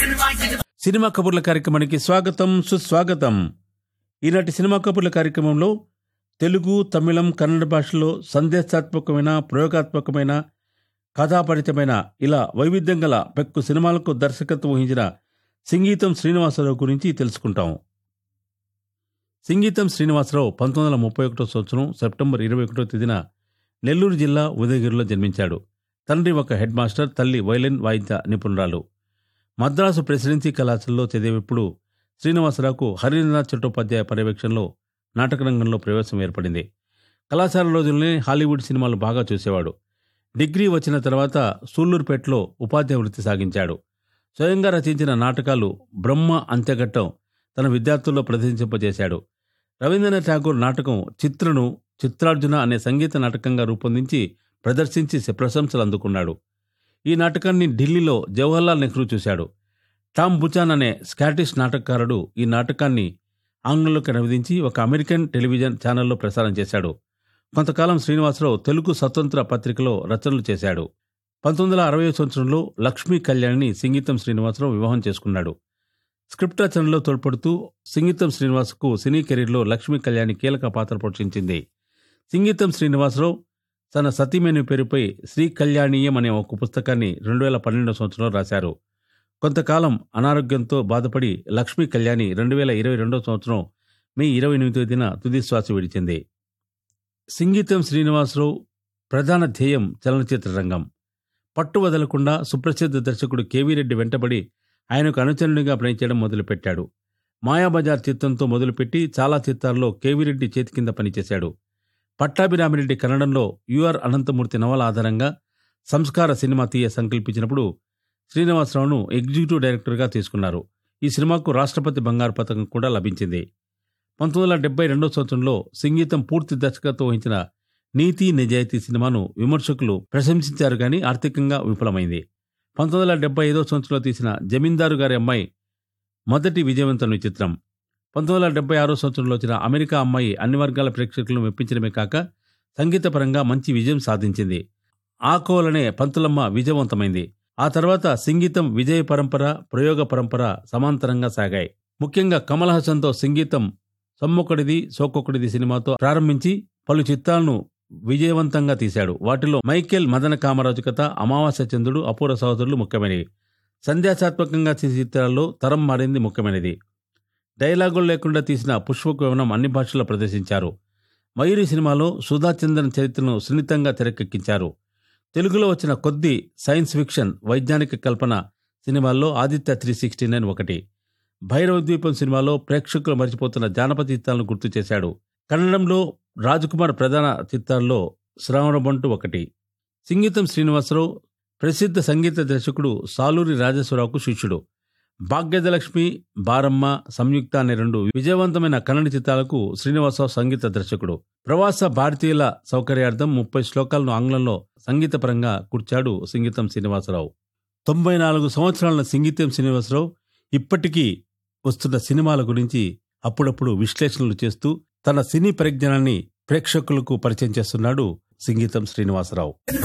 cinema కబుర్ల కార్యక్రమానికి స్వాగతం సుస్వాగతం ఈనాటి సినిమా కబుర్ల కార్యక్రమంలో తెలుగు తమిళం కన్నడ భాషలో సందేశాత్మకమైన ప్రయోగాత్మకమైన కథాపరితమైన ఇలా వైవిధ్యం గల పెక్కు సినిమాలకు దర్శకత్వం వహించిన సంగీతం శ్రీనివాసరావు గురించి తెలుసుకుంటాం సంగీతం శ్రీనివాసరావు పంతొమ్మిది వందల ముప్పై ఒకటో సంవత్సరం సెప్టెంబర్ ఇరవై ఒకటో తేదీన నెల్లూరు జిల్లా ఉదయగిరిలో జన్మించాడు తండ్రి ఒక హెడ్ మాస్టర్ తల్లి వైలిన్ వాయిద్య నిపుణురాలు మద్రాసు ప్రెసిడెన్సీ కళాశాలలో చదివేప్పుడు శ్రీనివాసరావుకు హరీంద్రనాథ్ చట్టోపాధ్యాయ పర్యవేక్షణలో నాటకరంగంలో ప్రవేశం ఏర్పడింది కళాశాల రోజుల్లోనే హాలీవుడ్ సినిమాలు బాగా చూసేవాడు డిగ్రీ వచ్చిన తర్వాత సూళ్లూరుపేటలో ఉపాధ్యాయ వృత్తి సాగించాడు స్వయంగా రచించిన నాటకాలు బ్రహ్మ అంత్యఘట్టం తన విద్యార్థుల్లో ప్రదర్శింపజేశాడు రవీంద్రనాథ్ ఠాగూర్ నాటకం చిత్రను చిత్రార్జున అనే సంగీత నాటకంగా రూపొందించి ప్రదర్శించి ప్రశంసలు అందుకున్నాడు ఈ నాటకాన్ని ఢిల్లీలో జవహర్లాల్ నెహ్రూ చూశాడు టామ్ బుచాన్ అనే స్కాటిష్ నాటకకారుడు ఈ నాటకాన్ని ఆంగ్లంలోకి అనువదించి ఒక అమెరికన్ టెలివిజన్ ఛానల్లో ప్రసారం చేశాడు కొంతకాలం శ్రీనివాసరావు తెలుగు స్వతంత్ర పత్రికలో రచనలు చేశాడు పంతొమ్మిది వందల అరవై సంవత్సరంలో లక్ష్మీ కళ్యాణ్ని సింగీతం శ్రీనివాసరావు వివాహం చేసుకున్నాడు స్క్రిప్ట్ రచనలో తోడ్పడుతూ సింగీతం శ్రీనివాస్కు సినీ కెరీర్లో లక్ష్మీ కళ్యాణి కీలక పాత్ర పోషించింది సింగీతం శ్రీనివాసరావు తన సతీమణి పేరుపై శ్రీ కళ్యాణీయం అనే ఒక పుస్తకాన్ని రెండు వేల పన్నెండవ సంవత్సరంలో రాశారు కొంతకాలం అనారోగ్యంతో బాధపడి లక్ష్మీ కళ్యాణి రెండు వేల ఇరవై రెండవ సంవత్సరం మే ఇరవై ఎనిమిదో తేదీన తుది శ్వాస విడిచింది సింగీతం శ్రీనివాసరావు ప్రధాన ధ్యేయం చలనచిత్ర రంగం పట్టు వదలకుండా సుప్రసిద్ధ దర్శకుడు కేవీ రెడ్డి వెంటబడి ఆయనకు అనుచరునిగా పనిచేయడం మొదలుపెట్టాడు మాయాబజార్ చిత్రంతో మొదలుపెట్టి చాలా చిత్రాల్లో కేవీరెడ్డి చేతి కింద పనిచేశాడు పట్టాభిరామిరెడ్డి కన్నడంలో యుఆర్ అనంతమూర్తి నవల ఆధారంగా సంస్కార సినిమా తీయ సంకల్పించినప్పుడు శ్రీనివాసరావును ఎగ్జిక్యూటివ్ డైరెక్టర్గా తీసుకున్నారు ఈ సినిమాకు రాష్ట్రపతి బంగారు పథకం కూడా లభించింది పంతొమ్మిది వందల డెబ్బై రెండో సంవత్సరంలో సంగీతం పూర్తి దర్శకత్వం వహించిన నీతి నిజాయితీ సినిమాను విమర్శకులు ప్రశంసించారు కానీ ఆర్థికంగా విఫలమైంది పంతొమ్మిది వందల డెబ్బై ఐదో సంవత్సరంలో తీసిన జమీందారు గారి అమ్మాయి మొదటి విజయవంతమైన చిత్రం పంతొమ్మిది వందల డెబ్బై ఆరో సంవత్సరంలో వచ్చిన అమెరికా అమ్మాయి అన్ని వర్గాల ప్రేక్షకులను మెప్పించడమే కాక సంగీతపరంగా మంచి విజయం సాధించింది ఆకోలనే పంతులమ్మ విజయవంతమైంది ఆ తర్వాత సంగీతం విజయ పరంపర ప్రయోగ పరంపర సమాంతరంగా సాగాయి ముఖ్యంగా కమల్ హాసన్తో సంగీతం సమ్మొకడిది సోకొకడిది సినిమాతో ప్రారంభించి పలు చిత్రాలను విజయవంతంగా తీశాడు వాటిలో మైకేల్ మదన కామరాజు కథ అమావాస్య చంద్రుడు అపూర్వ సహోదరులు ముఖ్యమైనవి సంధ్యాసాత్మకంగా తీసిన చిత్రాల్లో తరం మారింది ముఖ్యమైనది డైలాగులు లేకుండా తీసిన పుష్పక వివనం అన్ని భాషల్లో ప్రదర్శించారు మయూరి సినిమాలో సుధాచంద్రన్ చరిత్రను సున్నితంగా తెరకెక్కించారు తెలుగులో వచ్చిన కొద్ది సైన్స్ ఫిక్షన్ వైజ్ఞానిక కల్పన సినిమాల్లో ఆదిత్య త్రీ సిక్స్టీ నైన్ ఒకటి భైరవ ద్వీపం సినిమాలో ప్రేక్షకులు మర్చిపోతున్న జానపద చిత్రాలను గుర్తు చేశాడు కన్నడంలో రాజకుమార్ ప్రధాన చిత్రాల్లో శ్రావణబంటు ఒకటి సంగీతం శ్రీనివాసరావు ప్రసిద్ధ సంగీత దర్శకుడు సాలూరి రాజేశ్వరరావుకు శిష్యుడు భాగ్యదలక్ష్మి బారమ్మ సంయుక్త అనే రెండు విజయవంతమైన కన్నడ చిత్రాలకు శ్రీనివాసరావు సంగీత దర్శకుడు ప్రవాస భారతీయుల సౌకర్యార్థం ముప్పై శ్లోకాలను ఆంగ్లంలో సంగీతపరంగా కూర్చాడు సంగీతం శ్రీనివాసరావు తొంభై నాలుగు సంవత్సరాల సంగీతం శ్రీనివాసరావు ఇప్పటికీ వస్తున్న సినిమాల గురించి అప్పుడప్పుడు విశ్లేషణలు చేస్తూ తన సినీ పరిజ్ఞానాన్ని ప్రేక్షకులకు పరిచయం చేస్తున్నాడు సంగీతం శ్రీనివాసరావు